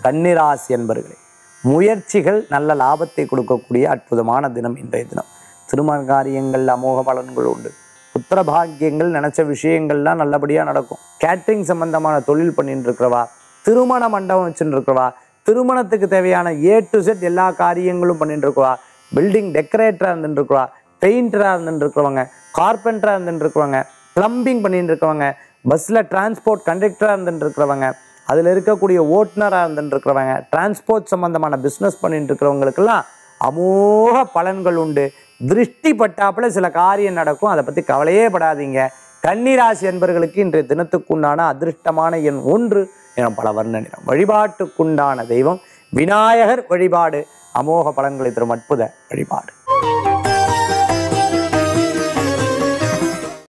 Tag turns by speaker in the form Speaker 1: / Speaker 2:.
Speaker 1: கன்னிராசி என்பர்களே முயற்சிகள் நல்ல லாபத்தை கொடுக்கக்கூடிய அற்புதமான தினம் இன்றைய தினம் திருமண காரியங்கள் அமோக பலன்கள் உண்டு புத்திர பாக்கியங்கள் நினைச்ச விஷயங்கள்லாம் நல்லபடியாக நடக்கும் கேட்ரிங் சம்பந்தமான தொழில் பண்ணிட்டு இருக்கிறவா திருமண மண்டபம் வச்சுட்டு இருக்கிறவா திருமணத்துக்கு தேவையான ஏ டு செட் எல்லா காரியங்களும் பண்ணிட்டு இருக்கவா பில்டிங் டெக்கரேட்டராக இருந்துட்டு இருக்கிறவா பெயிண்டராக இருந்துட்டு இருக்கிறவங்க கார்பெண்டராக இருந்துட்டு இருக்கிறவங்க ப்ளம்பிங் பண்ணிட்டு இருக்கிறவங்க பஸ்ஸில் டிரான்ஸ்போர்ட் கண்டக்டராக இருந்துட்டு இருக்கிறவங்க அதில் இருக்கக்கூடிய ஓட்டுநராக இருந்துட்டு இருக்கிறவங்க டிரான்ஸ்போர்ட் சம்பந்தமான பிஸ்னஸ் பண்ணிட்டு இருக்கிறவங்களுக்கெல்லாம் அமோக பலன்கள் உண்டு திருஷ்டி பட்டாப்புல சில காரியம் நடக்கும் அதை பற்றி கவலையே படாதீங்க கன்னிராசி என்பவர்களுக்கு இன்றைய தினத்துக்குண்டான அதிர்ஷ்டமான எண் ஒன்று என பல வர்ண நிறம் வழிபாட்டுக்குண்டான தெய்வம் விநாயகர் வழிபாடு அமோக பலன்களை தரும் அற்புத வழிபாடு